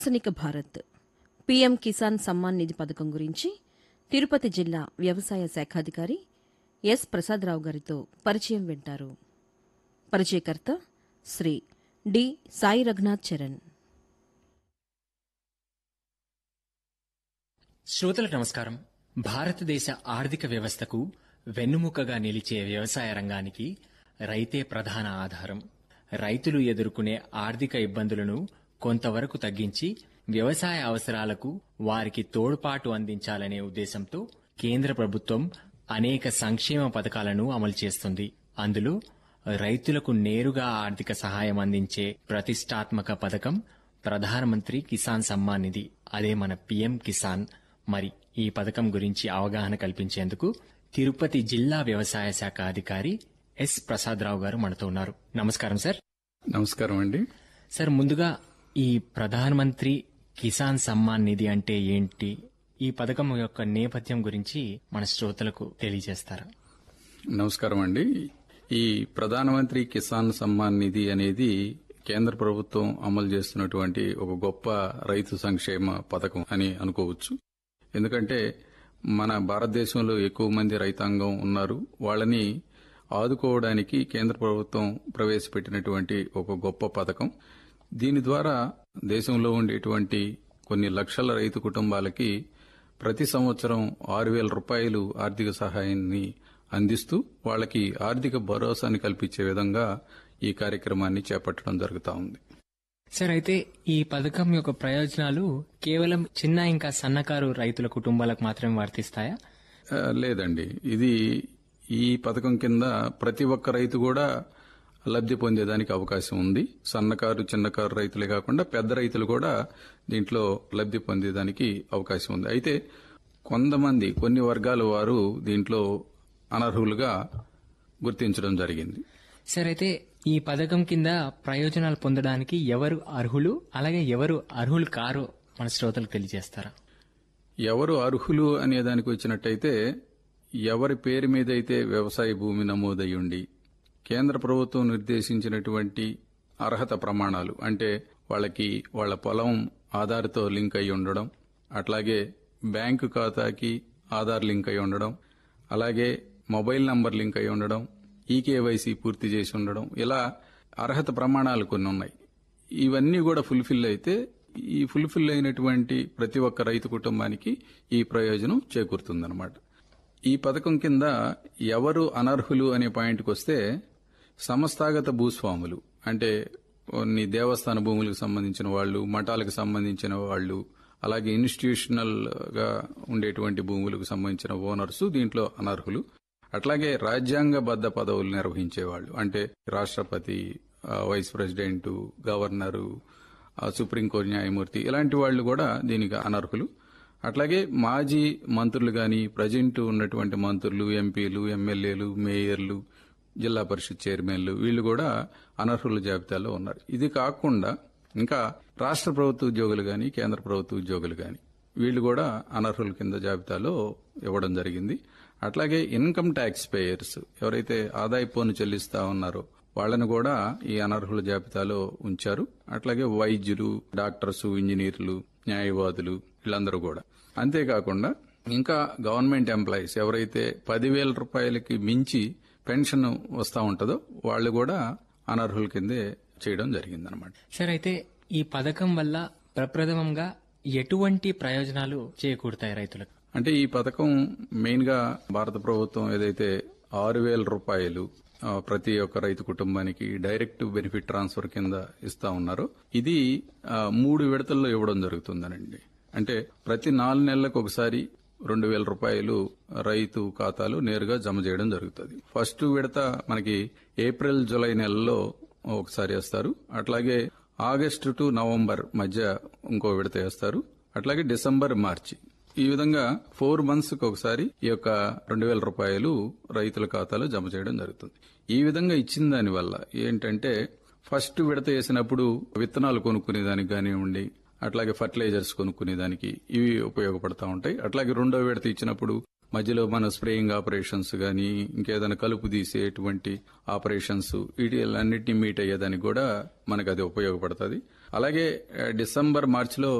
దార్శనిక భారత్ పీఎం కిసాన్ సమ్మాన్ నిధి పథకం గురించి తిరుపతి జిల్లా వ్యవసాయ శాఖాధికారి ఎస్ ప్రసాదరావు గారితో పరిచయం వింటారు పరిచయకర్త శ్రీ డి సాయి రఘునాథ్ చరణ్ శ్రోతలకు నమస్కారం భారతదేశ ఆర్థిక వ్యవస్థకు వెన్నుముకగా నిలిచే వ్యవసాయ రంగానికి రైతే ప్రధాన ఆధారం రైతులు ఎదుర్కొనే ఆర్థిక ఇబ్బందులను కొంతవరకు తగ్గించి వ్యవసాయ అవసరాలకు వారికి తోడ్పాటు అందించాలనే ఉద్దేశంతో కేంద్ర ప్రభుత్వం అనేక సంక్షేమ పథకాలను అమలు చేస్తుంది అందులో రైతులకు నేరుగా ఆర్థిక సహాయం అందించే ప్రతిష్టాత్మక పథకం ప్రధానమంత్రి కిసాన్ సమ్మాన్ నిధి అదే మన పీఎం కిసాన్ మరి ఈ పథకం గురించి అవగాహన కల్పించేందుకు తిరుపతి జిల్లా వ్యవసాయ శాఖ అధికారి ఎస్ ప్రసాదరావు గారు మనతో ఉన్నారు నమస్కారం సార్ నమస్కారం అండి సార్ ముందుగా ఈ ప్రధానమంత్రి కిసాన్ సమ్మాన్ నిధి అంటే ఏంటి ఈ పథకం యొక్క నేపథ్యం గురించి మన శ్రోతలకు తెలియజేస్తారా నమస్కారం అండి ఈ ప్రధానమంత్రి కిసాన్ సమ్మాన్ నిధి అనేది కేంద్ర ప్రభుత్వం అమలు చేస్తున్నటువంటి ఒక గొప్ప రైతు సంక్షేమ పథకం అని అనుకోవచ్చు ఎందుకంటే మన భారతదేశంలో ఎక్కువ మంది రైతాంగం ఉన్నారు వాళ్ళని ఆదుకోవడానికి కేంద్ర ప్రభుత్వం ప్రవేశపెట్టినటువంటి ఒక గొప్ప పథకం దీని ద్వారా దేశంలో ఉండేటువంటి కొన్ని లక్షల రైతు కుటుంబాలకి ప్రతి సంవత్సరం ఆరు వేల రూపాయలు ఆర్థిక సహాయాన్ని అందిస్తూ వాళ్ళకి ఆర్థిక భరోసాని కల్పించే విధంగా ఈ కార్యక్రమాన్ని చేపట్టడం జరుగుతా ఉంది సార్ అయితే ఈ పథకం యొక్క ప్రయోజనాలు కేవలం చిన్న ఇంకా సన్నకారు రైతుల కుటుంబాలకు మాత్రమే వర్తిస్తాయా ఆ, లేదండి ఇది ఈ పథకం కింద ప్రతి ఒక్క రైతు కూడా లబ్ధి పొందేదానికి అవకాశం ఉంది సన్నకారు చిన్నకారు రైతులే కాకుండా పెద్ద రైతులు కూడా దీంట్లో లబ్ధి పొందేదానికి అవకాశం ఉంది అయితే కొంతమంది కొన్ని వర్గాల వారు దీంట్లో అనర్హులుగా గుర్తించడం జరిగింది సార్ అయితే ఈ పథకం కింద ప్రయోజనాలు పొందడానికి ఎవరు అర్హులు అలాగే ఎవరు అర్హులు కారో మన శ్రోతలకు తెలియజేస్తారా ఎవరు అర్హులు అనే దానికి వచ్చినట్టయితే ఎవరి పేరు మీద అయితే వ్యవసాయ భూమి నమోదై ఉండి కేంద్ర ప్రభుత్వం నిర్దేశించినటువంటి అర్హత ప్రమాణాలు అంటే వాళ్ళకి వాళ్ళ పొలం ఆధార్తో లింక్ అయి ఉండడం అట్లాగే బ్యాంకు ఖాతాకి ఆధార్ లింక్ అయి ఉండడం అలాగే మొబైల్ నంబర్ లింక్ అయి ఉండడం ఈకేవైసీ పూర్తి చేసి ఉండడం ఇలా అర్హత ప్రమాణాలు కొన్ని ఉన్నాయి ఇవన్నీ కూడా ఫుల్ఫిల్ అయితే ఈ ఫుల్ఫిల్ అయినటువంటి ప్రతి ఒక్క రైతు కుటుంబానికి ఈ ప్రయోజనం చేకూరుతుందన్నమాట ఈ పథకం కింద ఎవరు అనర్హులు అనే పాయింట్కి వస్తే సంస్థాగత భూస్వాములు అంటే కొన్ని దేవస్థాన భూములకు సంబంధించిన వాళ్ళు మఠాలకు సంబంధించిన వాళ్ళు అలాగే ఇన్స్టిట్యూషనల్ గా ఉండేటువంటి భూములకు సంబంధించిన ఓనర్స్ దీంట్లో అనర్హులు అట్లాగే రాజ్యాంగబద్ధ పదవులు నిర్వహించేవాళ్ళు అంటే రాష్ట్రపతి ఆ, వైస్ ప్రెసిడెంట్ గవర్నరు ఆ, సుప్రీంకోర్టు న్యాయమూర్తి ఇలాంటి వాళ్ళు కూడా దీనికి అనర్హులు అట్లాగే మాజీ మంత్రులు గాని ప్రజెంట్ ఉన్నటువంటి మంత్రులు ఎంపీలు ఎమ్మెల్యేలు మేయర్లు జిల్లా పరిషత్ చైర్మన్లు వీళ్ళు కూడా అనర్హుల జాబితాలో ఉన్నారు ఇది కాకుండా ఇంకా రాష్ట్ర ప్రభుత్వ ఉద్యోగులు గాని కేంద్ర ప్రభుత్వ ఉద్యోగులు గాని వీళ్ళు కూడా అనర్హుల కింద జాబితాలో ఇవ్వడం జరిగింది అట్లాగే ఇన్కమ్ ట్యాక్స్ పేయర్స్ ఎవరైతే ఆదాయ పన్ను చెల్లిస్తా ఉన్నారో వాళ్ళని కూడా ఈ అనర్హుల జాబితాలో ఉంచారు అట్లాగే వైద్యులు డాక్టర్స్ ఇంజనీర్లు న్యాయవాదులు వీళ్ళందరూ కూడా అంతేకాకుండా ఇంకా గవర్నమెంట్ ఎంప్లాయీస్ ఎవరైతే పదివేల రూపాయలకి మించి పెన్షన్ వస్తా ఉంటుందో వాళ్ళు కూడా అనర్హుల కిందే చేయడం జరిగిందనమాట సార్ అయితే ఈ పథకం వల్ల ప్రప్రథమంగా ఎటువంటి ప్రయోజనాలు చేకూరుతాయి రైతులకు అంటే ఈ పథకం మెయిన్ గా భారత ప్రభుత్వం ఏదైతే ఆరు వేల రూపాయలు ఆ, ప్రతి ఒక్క రైతు కుటుంబానికి డైరెక్ట్ బెనిఫిట్ ట్రాన్స్ఫర్ కింద ఇస్తా ఉన్నారో ఇది ఆ, మూడు విడతల్లో ఇవ్వడం జరుగుతుందనండి అంటే ప్రతి నాలుగు నెలలకు ఒకసారి రెండు వేల రూపాయలు రైతు ఖాతాలు నేరుగా జమ చేయడం జరుగుతుంది ఫస్ట్ విడత మనకి ఏప్రిల్ జూలై నెలలో ఒకసారి వేస్తారు అట్లాగే ఆగస్టు టు నవంబర్ మధ్య ఇంకో విడత వేస్తారు అట్లాగే డిసెంబర్ మార్చి ఈ విధంగా ఫోర్ మంత్స్ కి ఒకసారి ఈ యొక్క రెండు వేల రూపాయలు రైతుల ఖాతాలో జమ చేయడం జరుగుతుంది ఈ విధంగా ఇచ్చిన దాని వల్ల ఏంటంటే ఫస్ట్ విడత వేసినప్పుడు విత్తనాలు కొనుక్కునే దానికి కానివ్వండి అట్లాగే ఫర్టిలైజర్స్ కొనుక్కునే దానికి ఇవి ఉపయోగపడతా ఉంటాయి అట్లాగే రెండో విడత ఇచ్చినప్పుడు మధ్యలో మన స్ప్రేయింగ్ ఆపరేషన్స్ గాని ఇంకేదైనా కలుపు తీసేటువంటి ఆపరేషన్స్ వీటిలన్నిటిని మీట్ అయ్యేదానికి కూడా మనకు అది ఉపయోగపడుతుంది అలాగే ఆ, డిసెంబర్ మార్చిలో